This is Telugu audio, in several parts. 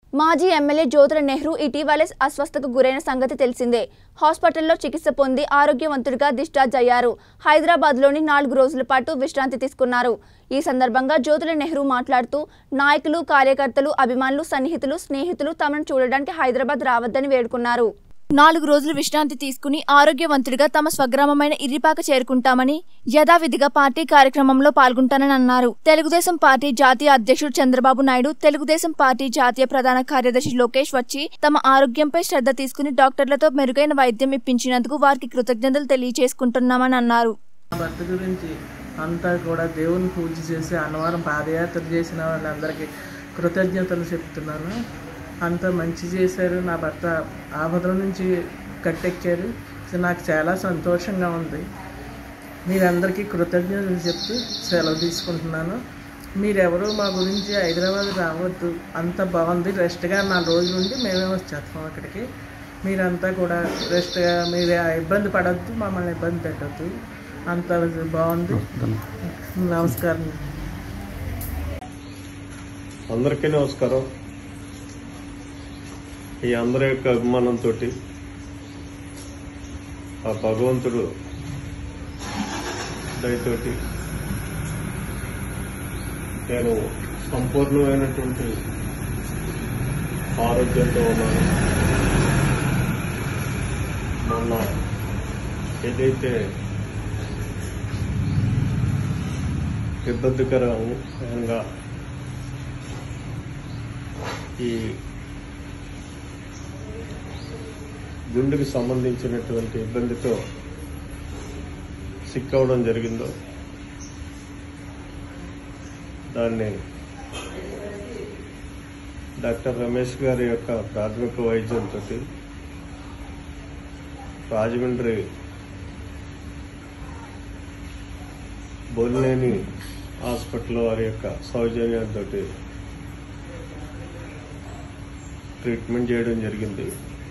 మాజీ ఎమ్మెల్యే జ్యోతుల నెహ్రూ ఇటీవలే అస్వస్థతకు గురైన సంగతి తెలిసిందే హాస్పిటల్లో చికిత్స పొంది ఆరోగ్యవంతుడిగా డిశ్చార్జ్ అయ్యారు హైదరాబాద్లోని నాలుగు రోజుల పాటు విశ్రాంతి తీసుకున్నారు ఈ సందర్భంగా జ్యోతుల నెహ్రూ మాట్లాడుతూ నాయకులు కార్యకర్తలు అభిమానులు సన్నిహితులు స్నేహితులు తమను చూడడానికి హైదరాబాద్ రావద్దని వేడుకున్నారు నాలుగు రోజులు విశ్రాంతి తీసుకుని ఆరోగ్యవంతుడిగా తమ స్వగ్రామమైన ఇర్రిపాక చేరుకుంటామని యథావిధిగా పార్టీ కార్యక్రమంలో పాల్గొంటానని అన్నారు తెలుగుదేశం పార్టీ జాతీయ అధ్యక్షుడు చంద్రబాబు నాయుడు తెలుగుదేశం పార్టీ జాతీయ ప్రధాన కార్యదర్శి లోకేష్ వచ్చి తమ ఆరోగ్యంపై శ్రద్ధ తీసుకుని డాక్టర్లతో మెరుగైన వైద్యం ఇప్పించినందుకు వారికి కృతజ్ఞతలు తెలియజేసుకుంటున్నామని అన్నారు నా భర్త గురించి అంతా కూడా దేవుని పూజ చేసి అన్నవరం పాదయాత్ర చేసిన వాళ్ళందరికీ కృతజ్ఞతలు చెప్తున్నాను అంత మంచి చేశారు నా భర్త ఆపదల నుంచి కట్టెక్కారు సో నాకు చాలా సంతోషంగా ఉంది మీరందరికీ కృతజ్ఞతలు చెప్తూ సెలవు తీసుకుంటున్నాను మీరెవరు మా గురించి హైదరాబాద్ రావద్దు అంత బాగుంది రెస్ట్గా నాలుగు రోజులు ఉండి మేమే వచ్చేస్తాం అక్కడికి మీరంతా కూడా రెస్ట్గా మీరు ఇబ్బంది పడద్దు మమ్మల్ని ఇబ్బంది పెట్టద్దు అంత బాగుంది నమస్కారం అందరికీ నమస్కారం ఈ అందరి యొక్క అభిమానంతో ఆ భగవంతుడు దయతోటి నేను సంపూర్ణమైనటువంటి ఆరోగ్యంతో ఉన్నాను మొన్న ఏదైతే ఇబ్బందికరంగా ఈ గుండెకి సంబంధించినటువంటి ఇబ్బందితో సిక్ అవడం జరిగిందో దాన్ని డాక్టర్ రమేష్ గారి యొక్క ప్రాథమిక వైద్యంతో రాజమండ్రి బోలినేని హాస్పిటల్ వారి యొక్క సౌజన్యంతో ట్రీట్మెంట్ చేయడం జరిగింది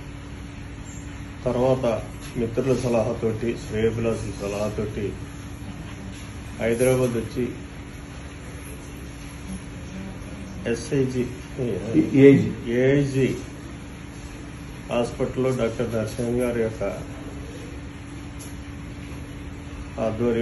తర్వాత మిత్రుల సలహాతోటి శ్రేయభిలాసుల సలహాతోటి హైదరాబాద్ వచ్చి ఎస్ఐజి ఏఐజి హాస్పిటల్లో డాక్టర్ నరసింహ గారి యొక్క ఆధ్వర్యం